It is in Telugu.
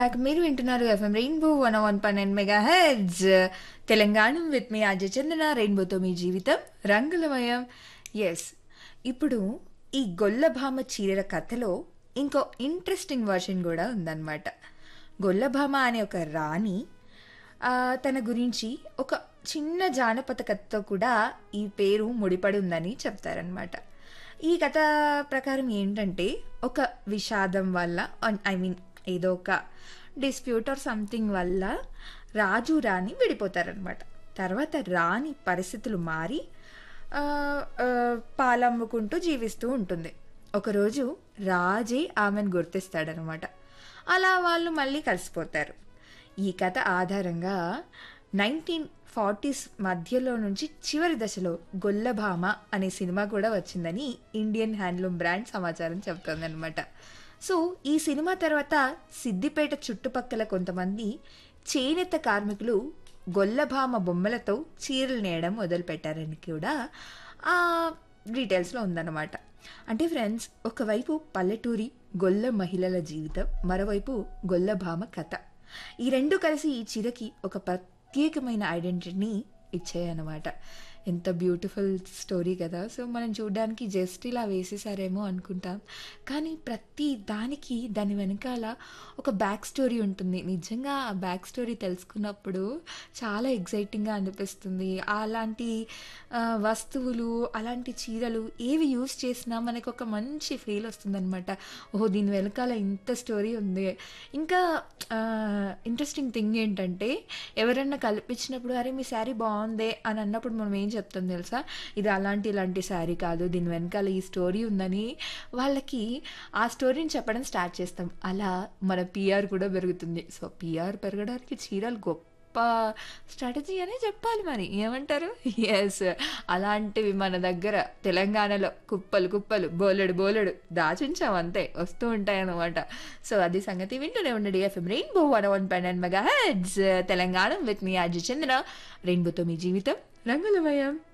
బ్యాక్ మీరు వింటున్నారు ఎఫ్ఎం రెయిన్బో వన్ వన్ పన్నెండు మెగా హెడ్స్ తెలంగాణ విత్ మీ అజయ్ చందన రెయిన్బోతో మీ జీవితం రంగులమయం ఎస్ ఇప్పుడు ఈ గొల్లభామ చీరల కథలో ఇంకో ఇంట్రెస్టింగ్ వర్షన్ కూడా ఉందన్నమాట గొల్లభామ అనే ఒక రాణి ఆ, తన గురించి ఒక చిన్న జానపద కథతో కూడా ఈ పేరు ముడిపడి ఉందని చెప్తారనమాట ఈ కథ ప్రకారం ఏంటంటే ఒక విషాదం వల్ల ఐ మీన్ ఏదో ఒక డిస్ప్యూట్ ఆర్ సంథింగ్ వల్ల రాజు రాణి విడిపోతారనమాట తర్వాత రాణి పరిస్థితులు మారి ఆ, ఆ, పాలమ్ముకుంటూ జీవిస్తూ ఉంటుంది ఒకరోజు రాజే ఆమెను గుర్తిస్తాడనమాట అలా వాళ్ళు మళ్ళీ కలిసిపోతారు ఈ కథ ఆధారంగా నైన్టీన్ ఫార్టీస్ మధ్యలో నుంచి చివరి దశలో గొల్లభామ అనే సినిమా కూడా వచ్చిందని ఇండియన్ హ్యాండ్లూమ్ బ్రాండ్ సమాచారం చెప్తోందనమాట సో ఈ సినిమా తర్వాత సిద్దిపేట చుట్టుపక్కల కొంతమంది చేనేత కార్మికులు గొల్లభామ బొమ్మలతో చీరలు నేయడం మొదలుపెట్టారని కూడా ఆ డీటెయిల్స్లో ఉందన్నమాట అంటే ఫ్రెండ్స్ ఒకవైపు పల్లెటూరి గొల్ల మహిళల జీవితం మరోవైపు గొల్లభామ కథ ఈ రెండు కలిసి ఈ చీరకి ఒక ప్రత్యేకమైన ఐడెంటిటీని ఇచ్చాయన్నమాట ఎంత బ్యూటిఫుల్ స్టోరీ కదా సో మనం చూడడానికి జస్ట్ ఇలా వేసేసారేమో అనుకుంటాం కానీ ప్రతి దానికి దాని వెనకాల ఒక బ్యాక్ స్టోరీ ఉంటుంది నిజంగా ఆ బ్యాక్ స్టోరీ తెలుసుకున్నప్పుడు చాలా ఎగ్జైటింగ్గా అనిపిస్తుంది అలాంటి ఆ, వస్తువులు అలాంటి చీరలు ఏవి యూస్ చేసినా మనకు ఒక మంచి ఫీల్ వస్తుందన్నమాట ఓహో దీని వెనకాల ఇంత స్టోరీ ఉంది ఇంకా ఇంట్రెస్టింగ్ థింగ్ ఏంటంటే ఎవరన్నా కల్పించినప్పుడు అరే మీ శారీ బాగుందే అని అన్నప్పుడు మనం ఏం చెప్తాం తెలుసా ఇది అలాంటి ఇలాంటి శారీ కాదు దీని వెనకాల ఈ స్టోరీ ఉందని వాళ్ళకి ఆ స్టోరీని చెప్పడం స్టార్ట్ చేస్తాం అలా మన పిఆర్ కూడా పెరుగుతుంది సో పిఆర్ పెరగడానికి చీరలు గొప్ప స్ట్రాటజీ అనే చెప్పాలి మరి ఏమంటారు ఎస్ అలాంటివి మన దగ్గర తెలంగాణలో కుప్పలు కుప్పలు బోలెడు బోలెడు దాచుంచాం అంతే వస్తూ ఉంటాయి అన్నమాట సో అది సంగతి వింటూనే ఉండండి ఎఫ్ఎం రెయిన్బో వన్ వన్ పన్నెండు మెగా హెడ్స్ తెలంగాణ విత్ మీ అజయ్ చంద్ర రెయిన్బోతో మీ జీవితం రంగులమయం